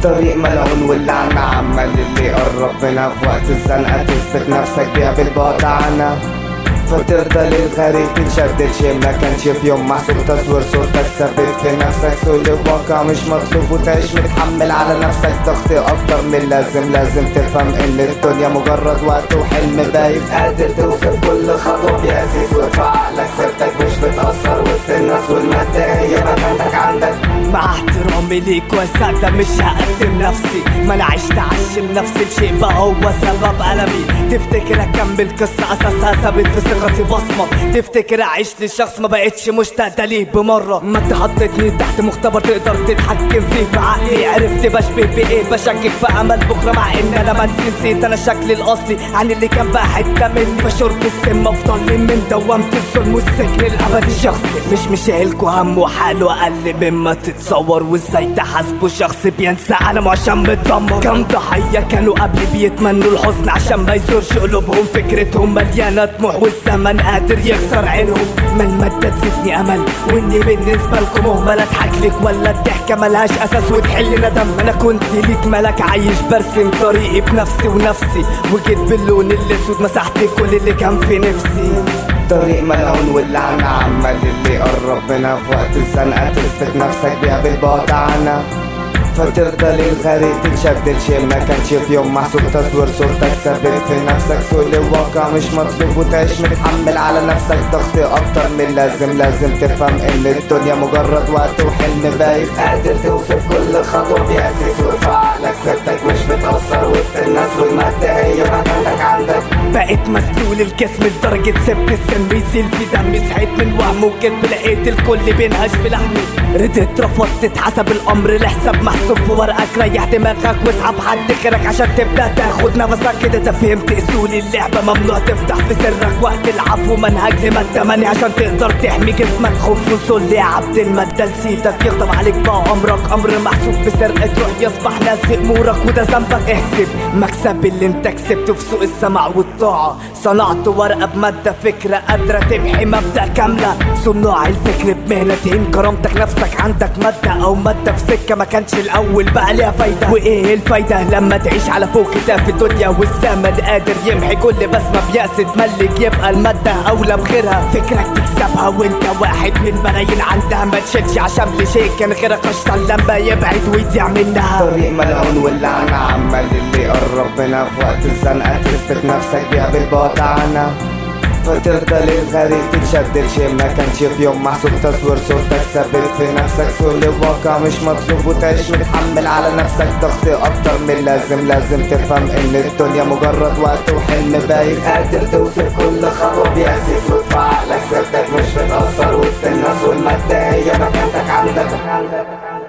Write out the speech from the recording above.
طريق ملعون واللعنة عمال اللي قرب منها في وقت الزنقة تثبت نفسك بيها بالبعد عنها فترضى للغريب تتشدد شي ما كانش في يوم محسوب تصوير صورتك ثابت في نفسك سوء الواقع مش مطلوب وتعيش متحمل على نفسك ضغط اكتر من لازم لازم تفهم ان الدنيا مجرد وقت وحلم بايت قادر توصف كل خطوة بأساس وفي عقلك سيرتك مش بتأثر وسط الناس والمادة هي مكانتك عندك مع احترامي ليك وسعت مش هقدم نفسي ما انا عشت عشم نفس الشيء بقى هو سبب ألمي تفتكر اكمل قصة اساسها ثابت في ثقتي بصمة تفتكر اعيش لشخص ما بقتش مشتاق ليه بمرة ما انت حطيتني تحت مختبر تقدر تتحكم فيه بعقلي عرفت بشبه بايه بشكك في امل بكرة مع ان انا منسي نسيت انا شكلي الاصلي عن اللي كان بقى حتة مني بشرب السم افضل من دوامة الظلم والسجن الابدي شخصي مش مشايلكوا هم وحاله اقل مما تتصور وازاي تحاسبوا شخص بينسى عالمه عشان متدمر كم ضحية كانوا قبل بيتمنوا الحزن عشان ما يزورش قلوبهم فكرتهم مليانة طموح والزمن قادر يكسر عينهم ما المادة تزيدني امل واني بالنسبة لكم مهمل اضحك لك ولا الضحكة ملهاش اساس وتحل ندم انا كنت ليك ملك عايش برسم طريقي بنفسي ونفسي وجيت باللون الاسود مسحت كل اللي كان في نفسي طريق ملعون واللعنة عمال اللي قرب منها في وقت الزنقة تثبت نفسك بيها بالبعد عنها فترضى للغريب تتشدد شي ما كانش في يوم محسوب تصوير صورتك ثابت في نفسك سوء الواقع مش مطلوب وتعيش متحمل على نفسك ضغط اكتر من لازم لازم تفهم ان الدنيا مجرد وقت وحلم بايت قادر توصف كل خطوة بأساس وفي عقلك سيرتك مش بتأثر وسط الناس والمادة هي مكانتك عندك بقيت مسلول الجسم لدرجة سبت السم بيسيل في دمي صحيت من وهم وكدب لقيت الكل بينهش في لحمي رديت رفضت اتحسب الامر لحساب محسوب في ورقك ريح دماغك واسحب حد غيرك عشان تبدا تاخد نفسك كده انت فهمت اصول اللعبة ممنوع تفتح في سرك وقت العفو منهج لمادة ماني عشان تقدر تحمي جسمك خوف وصول يا عبد المادة لسيدك يغضب عليك بقى امرك امر محسوب بسرقة روح يصبح ناسي امورك وده ذنبك احسب مكسب اللي انت كسبته في سوق السمع والطاعة صنعت ورقة بمادة فكرة قادرة تمحي مبدأ كاملة صناع الفكر بمهنة تهين كرامتك نفسك عندك مادة او مادة في سكة ما كانش الاول بقى ليها فايدة وايه الفايدة لما تعيش على فوق كتاف الدنيا والزمن قادر يمحي كل بسمة بيأس تملك يبقى المادة اولى بخيرها فكرك تكسبها وانت واحد من ملايين عندها ما تشيلش عشان لشيء كان غيرك اشطر لما يبعد ويضيع منها طريق ملعون واللعنة عمال اللي قرب منها في وقت الزنقة تثبت نفسك بيها بالبعد عنها فترضى للغريب تتشدد شي ما كانش في يوم محسوب تصوير صورتك ثابت في نفسك سوء الواقع مش مطلوب وتعيش متحمل على نفسك ضغط اكتر من لازم لازم تفهم ان الدنيا مجرد وقت وحلم بايت قادر توصف كل خطوة بأساس وفي عقلك سيرتك مش بتأثر وسط الناس والمادة هي مكانتك عندك